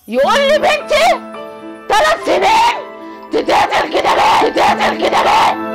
يقول لي بنتي ثلاث سنين تتقتل كده ليه تتقتل كده ليه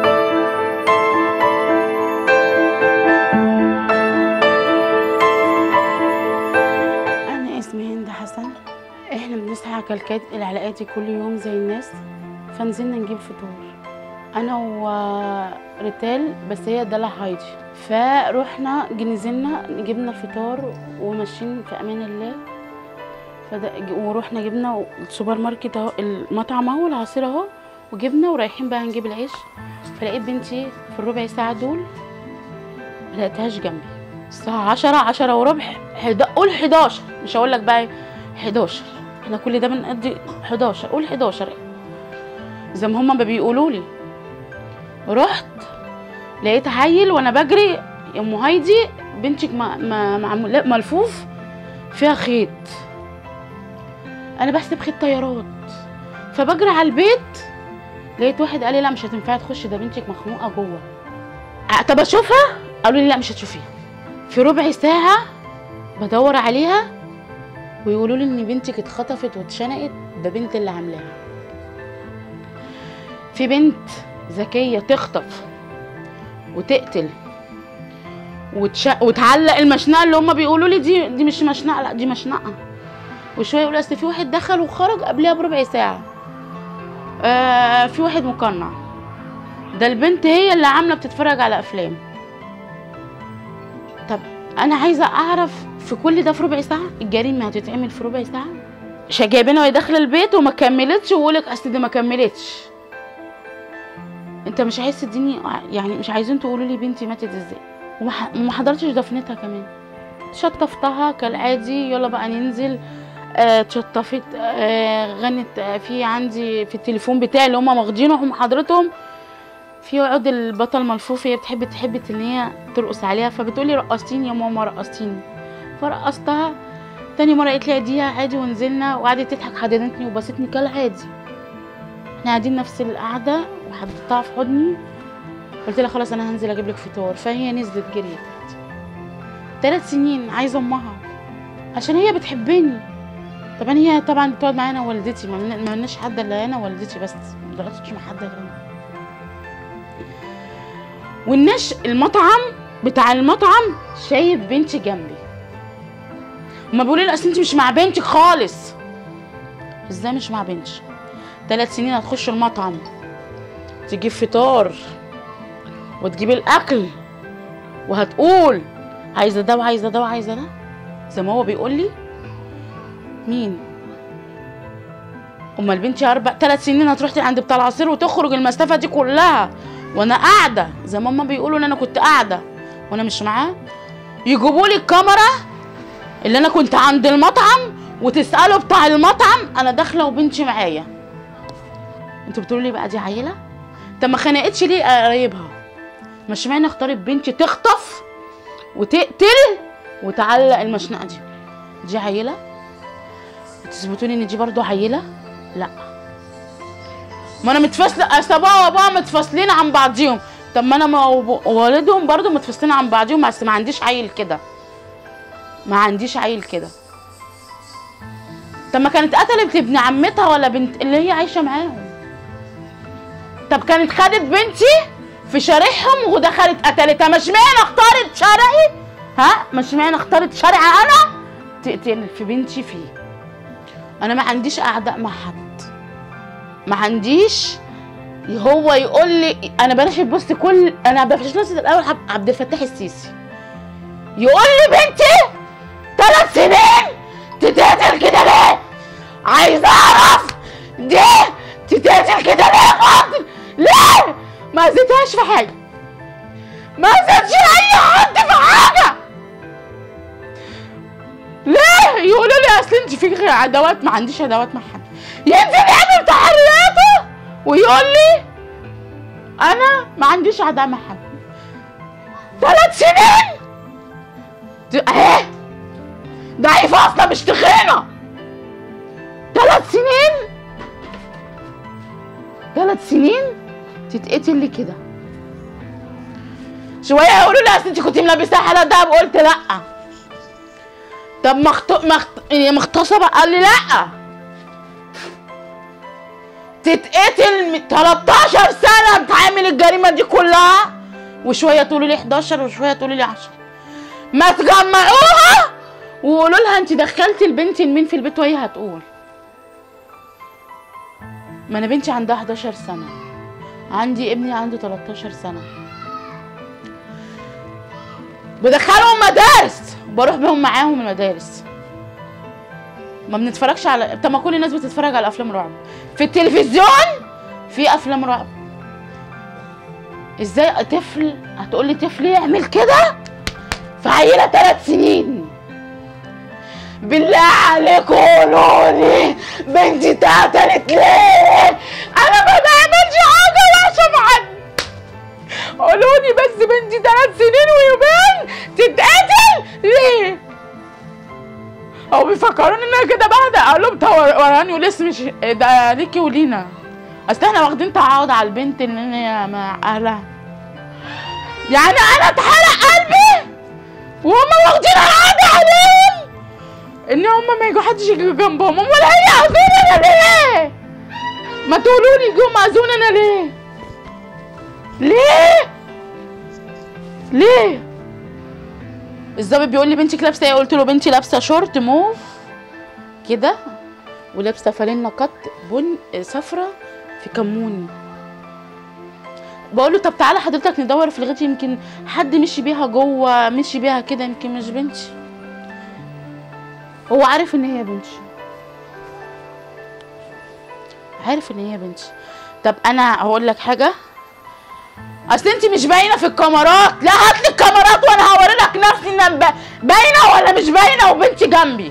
أنا اسمي هند حسن إحنا بنصحى كالكات العلاقاتي كل يوم زي الناس فنزلنا نجيب فطور أنا وريتال بس هي دلع هايدي فروحنا نزلنا جبنا الفطار وماشيين في أمان الله فده ورحنا جبنا السوبر ماركت اهو المطعم اهو العصير اهو وجبنا ورايحين بقى نجيب العيش فلقيت بنتي في الربع ساعة دول ملقتهاش جنبي الساعة عشرة عشرة وربع حد... قول حداشر مش هقول لك بقى حداشر احنا كل ده بنقضي حداشر قول حداشر زي ما هما ما بيقولوا لي رحت لقيت عيل وانا بجري يا ام هايدي بنتك م- م- معمول ملفوف فيها خيط انا بحسب خيط طيارات فبجري على البيت لقيت واحد قال لي لا مش هتنفعي تخشي ده بنتك مخنوقه جوه آه، طب اشوفها قالوا لي لا مش هتشوفيها في ربع ساعه بدور عليها ويقولوا لي ان بنتك اتخطفت واتشنقت ده بنت اللي عاملاها في بنت ذكيه تخطف وتقتل وتش... وتعلق المشنقه اللي هم بيقولوا لي دي دي مش مشنقه لا دي مشنقه وشويه يقولوا اصل في واحد دخل وخرج قبلها بربع ساعه آه في واحد مقنع ده البنت هي اللي عامله بتتفرج على افلام طب انا عايزه اعرف في كل ده في ربع ساعه الجريمه هتتعمل في ربع ساعه مش جايبينها وهي داخله البيت وما كملتش ويقولك اصل دي ما كملتش انت مش عايز تديني يعني مش عايزين تقولوا لي بنتي ماتت ازاي وما ح- وما حضرتش دفنتها كمان شطفتها كالعادي يلا بقى ننزل آه، اتشطفت آه، غنت آه، في عندي في التليفون بتاعي اللي هم واخدينهم حضرتهم في عود البطل ملفوف هي بتحب تحب ان هي ترقص عليها فبتقولي رقصتيني يا ماما رقصتيني فرقصتها تاني مره قالت لي اديها عادي ونزلنا وقعدت تضحك حضنتني وبستني كالعادي احنا قاعدين نفس القعده وحطيتها في حضني قلت لها خلاص انا هنزل اجيب لك فطار فهي نزلت جريت ثلاث سنين عايزه امها عشان هي بتحبني طبعا هي طبعا بتقعد معانا والدتي ما لنا- ما لناش حد الا انا والدتي بس ما دخلتش مع حد غيرنا والناس المطعم بتاع المطعم شايف بنتي جنبي هما بيقولوا لي اصل انت مش مع بنتك خالص ازاي مش مع بنتي ثلاث سنين هتخش المطعم تجيب فطار وتجيب الاكل وهتقول عايزه ده وعايزه ده وعايزه ده زي ما هو بيقول لي مين امال بنتي اربع ثلاث سنين هتروح عند بتاع العصير وتخرج المسافه دي كلها وانا قاعده زي ما هما بيقولوا ان انا كنت قاعده وانا مش معاه يجيبوا لي الكاميرا اللي انا كنت عند المطعم وتسالوا بتاع المطعم انا داخله وبنتي معايا انتوا بتقولوا لي بقى دي عيله طب ما خنقتش ليه قرايبها مش معنى اختارت بنتي تخطف وتقتل وتعلق المشنقه دي دي عيله تثبتوني ان دي برضو عيله لا ما انا متفصله اصل ابوها وابوها متفاصلين عن بعضيهم طب ما انا ما وب- والدهم برضو متفاصلين عن بعضيهم بس ما عنديش عيل كده ما عنديش عيل كده طب ما كانت قتلت ابن عمتها ولا بنت اللي هي عايشه معاهم طب كانت خدت بنتي في شارعهم ودخلت قتلتها مش معنى اختارت شارعي ها مش معنى اختارت شارع انا تقتل في بنتي فيه انا ما عنديش اعداء مع حد ما عنديش هو يقول لي انا بلاش بص كل انا بفش نفسي الاول عب- عبد الفتاح السيسي يقول لي بنتي ثلاث سنين تتقتل كده ليه عايز اعرف دي تتقتل كده ليه قاتل ليه ما اذيتهاش في حاجه ما اذيتش اي حد في حاجه ليه يقولوا لي اصل انت فيك عداوات ما عنديش عداوات مع حد ينزل يعمل تحرياته ويقول لي انا ما عنديش عداوه مع حد ثلاث سنين ت- اهي ضعيفه اصلا مش تخينه ثلاث سنين ثلاث سنين تتقتل لي كده شويه يقولوا لي اصل انت كنت ملبسها حاله دهب قلت لا طب مخت... مخت... يعني مغتصبه قال لي لا تتقتل م- 13 سنه بتعمل الجريمه دي كلها وشويه تقولوا لي 11 وشويه تقولوا لي 10 ما تجمعوها وقولوا لها انت دخلتي البنت لمين في البيت وهي هتقول ما انا بنتي عندها 11 سنه عندي ابني عنده 13 سنه بدخلهم مدارس بروح بهم معاهم المدارس ما بنتفرجش على طب ما كل الناس بتتفرج على افلام رعب في التلفزيون في افلام رعب ازاي طفل هتقول لي طفل يعمل كده في عيله ثلاث سنين بالله عليكم قولوا لي بنتي اتقتلت ليه انا ما بعملش حاجه وحشه في حد قولوا لي بس بنتي ثلاث سنين ويومين تتقتل ليه هو بيفكروني ان انا كده بهدى اقول لهم طب وراني والاسم مش ده ليكي ولينا اصل احنا واخدين تعاقد على البنت ان هي مع اهلها يعني انا اتحرق قلبي وهم واخدين عقد عليهم ان هم ما يجوا حدش يجي جنبهم امال هي اذون انا ليه ما تقولوا لي جم اذون انا ليه ليه ليه الظابط بيقول لي بنتك لابسه ايه قلت له بنتي لابسه شورت موف كده ولابسه فانلة قط بن صفرة في كموني بقول له طب تعالى حضرتك ندور في الغيط يمكن حد مشي بيها جوه مشي بيها كده يمكن مش بنتي هو عارف ان هي بنتي عارف ان هي بنتي طب انا هقول لك حاجه اصل انت مش باينه في الكاميرات لا هات لي الكاميرات وانا هوري لك نفسي ان أنا ب- باينه ولا مش باينه وبنتي جنبي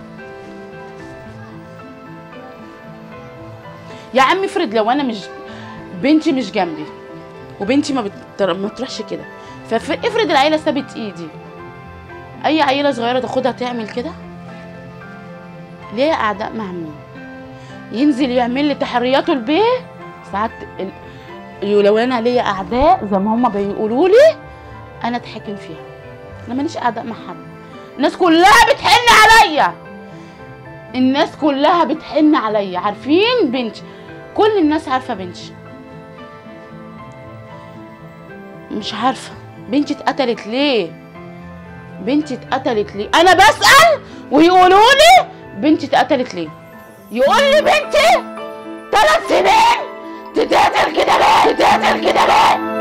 يا عم افرض لو انا مش بنتي مش جنبي وبنتي ما, بتر... ما بتروحش كده فافرض العيله سابت ايدي اي عيله صغيره تاخدها تعمل كده ليه اعداء مع مين ينزل يعمل لي تحرياته البيه ساعات ال... لو انا ليا اعداء زي ما هما بيقولوا لي انا اتحكم فيها انا ماليش اعداء مع حد الناس كلها بتحن عليا الناس كلها بتحن عليا عارفين بنتي كل الناس عارفه بنتي مش عارفه بنتي اتقتلت ليه بنتي اتقتلت ليه انا بسال ويقولوا لي بنتي اتقتلت ليه يقول لي بنتي ثلاث سنين تتقتل كده ليه تتقتل كده ليه